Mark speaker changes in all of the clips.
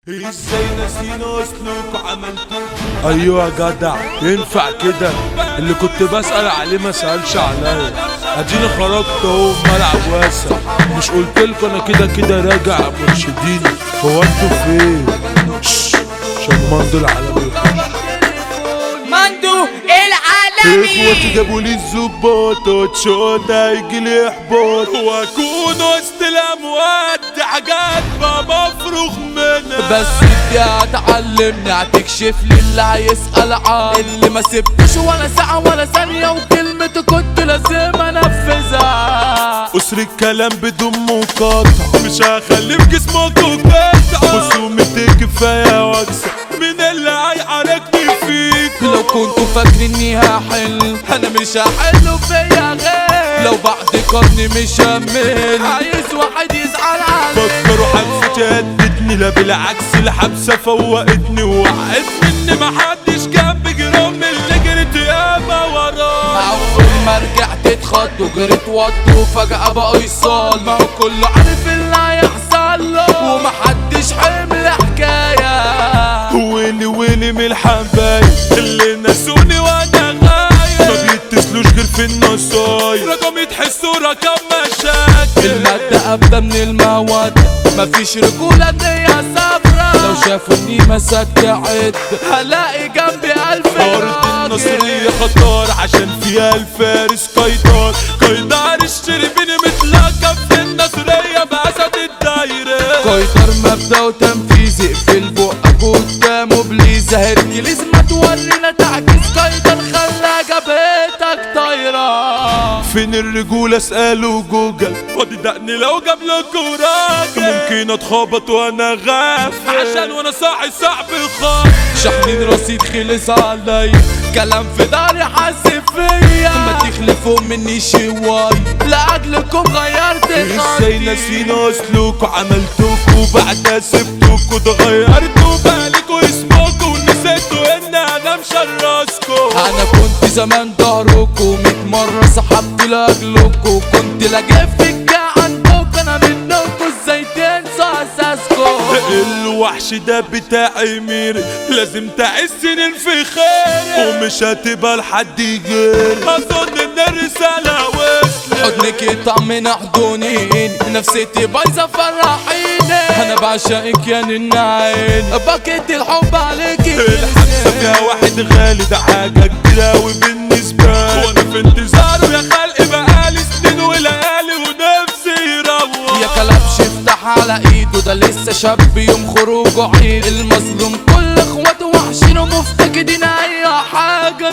Speaker 1: ازاي ناسينا اسلوك عملتوك
Speaker 2: ايوه يا جدع ينفع كده اللي كنت بسأل عليه ما سألش عليا اديني خرجت اهو ملعب واسع مش قلت لكم انا كده كده راجع مرشدين هو انتوا فين شش، عشان مندو العالمي
Speaker 3: مندو
Speaker 1: اخواتي
Speaker 3: العالمي
Speaker 1: جابوا لي الظباط وتشوت هيجي لي احباط واكون وسط الاموات حاجات ما مفروغ منها
Speaker 3: بس انت هتعلمني هتكشف لي اللي هيسأل عنه اللي ما سبتش ولا ساعة ولا ثانية وكلمتي كنت لازم انفذها
Speaker 1: قصر الكلام بدون مقاطعة مش هخلي في جسمك وقطع خصومتي كفاية واكسب مين اللي هيعاركني فيك
Speaker 3: لو كنتوا فاكريني هحل انا مش هحل فيا غير لو بعد قرن مش همل عايز واحد يزعل عليه
Speaker 1: فكروا حبستي هدتني لا بالعكس الحبسة فوقتني ووقعتني ان محدش كان بجرام اللي جريت ياما وراه
Speaker 3: اول ما رجعت اتخض وجريت وط وفجأة بقى يصال ما هو كله عارف اللي هيحصل له ومحدش حمل حكاية
Speaker 1: ويلي ويلي من الحبايب اللي نسوني وانا غايب ما بيتصلوش غير في النصايب رقم يتحسوا رقم مشاكل
Speaker 3: المادة أبدى من المواد مفيش رجولة الدنيا صفرا لو شافوا اني مسكت عد هلاقي جنبي ألف
Speaker 1: أرض
Speaker 3: راجل.
Speaker 1: النصرية خطار عشان فيها الفارس قيدار قيدار الشربيني متلقب في النصرية بأسد الدايرة
Speaker 3: قيدر مبدأ وتنفيذي في البق قدامه بليز هيركليز ما تورينا تعكس قيدر خلى جبهتك طايرة
Speaker 1: فين الرجولة اسألوا جوجل وادي دقني لو جاب لكوا راجل ممكن اتخبط وانا غاف عشان وانا صاحي صعب خالص
Speaker 3: شحنين رصيد خلص علي كلام في داري حاسب فيا ما تخلفوا مني شواي لأجلكم غيرت
Speaker 1: ازاي
Speaker 3: خطي
Speaker 1: ناسينا اسلوكوا عملتوكوا بعدها سبتوكوا اتغيرتوا بالكوا اسمكوا ونسيتوا ان انا مشرسكوا
Speaker 3: انا كنت زمان ظهركم ميت مرة سحبت لاجلكم كنت لاجئ في الجاع عندكم انا منكم ازاي تنسوا اساسكم
Speaker 1: الوحش ده بتاعي ميري لازم تعيش سنين في خير ومش هتبقى لحد غيري اظن ان الرسالة وصلت
Speaker 3: حضنك يطمن حضوني نفسيتي بايظه فرحيني انا بعشقك يا نن عين باكيت الحب عليكي
Speaker 1: الحبسة فيها واحد غالي ده حاجة كبيرة أوي بالنسبة لي وانا في انتظاره يا خلق بقالي سنين وليالي ونفسي يروح
Speaker 3: يا كلبش افتح على ايده ده لسه شاب يوم خروجه عيد المظلوم كل اخواته وحشين ومفتقدين اي حاجه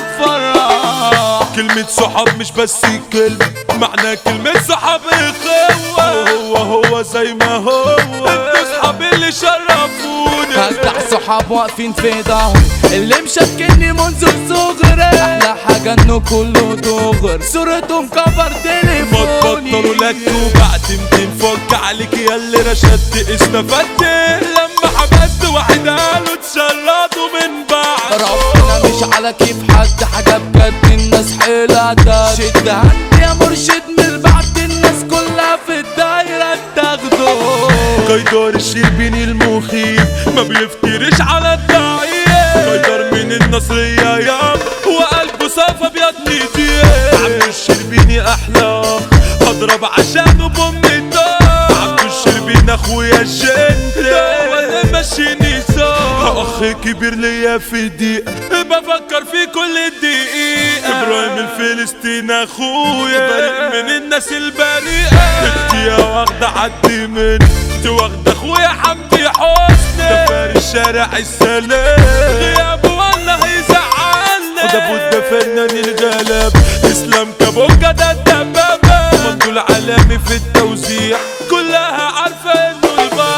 Speaker 3: تفرح
Speaker 1: كلمة صحاب مش بس كلمة معنى كلمة صحاب اخوة هو هو زي ما هو انتوا صحابي اللي شرفوني
Speaker 3: هجدع صحاب واقفين في ظهري اللي مشكلني منذ صغري احلى حاجه انه كله دغر صورتهم كفر
Speaker 1: ما
Speaker 3: تليفوني
Speaker 1: تبطلوا لك وبعد 200 فك عليك يا اللي رشدت استفدت لما حبست واحد قالوا اتشردوا من بعض
Speaker 3: ربنا مش على كيف حد حاجة بجد الناس حيلة ده شد عندي يا مرشد من بعد الناس كلها في الدايرة تاخده
Speaker 1: قيدار الشربيني المخيف ما بيفترش على الضعيف قيدار من النصرية ياب وقلبه صافى ابيض نضيف عبد الشربيني احلام اضرب عشانه بامي طار عبد الشربيني اخويا الجنت وانا ماشيني صار اخ كبير ليا في دقيقة بفكر في كل دقيقة ابراهيم الفلسطين اخويا بريء من الناس البريئة انت يا واخدة عدي مني انت واخدة اخويا حمدي حسني ده فارس شارع السلام غيابه والله يزعلني وده بود فنان الغلاب اسلام كابوكا ده الدبابة مندو العالمي في التوزيع كلها عارفة انه البابا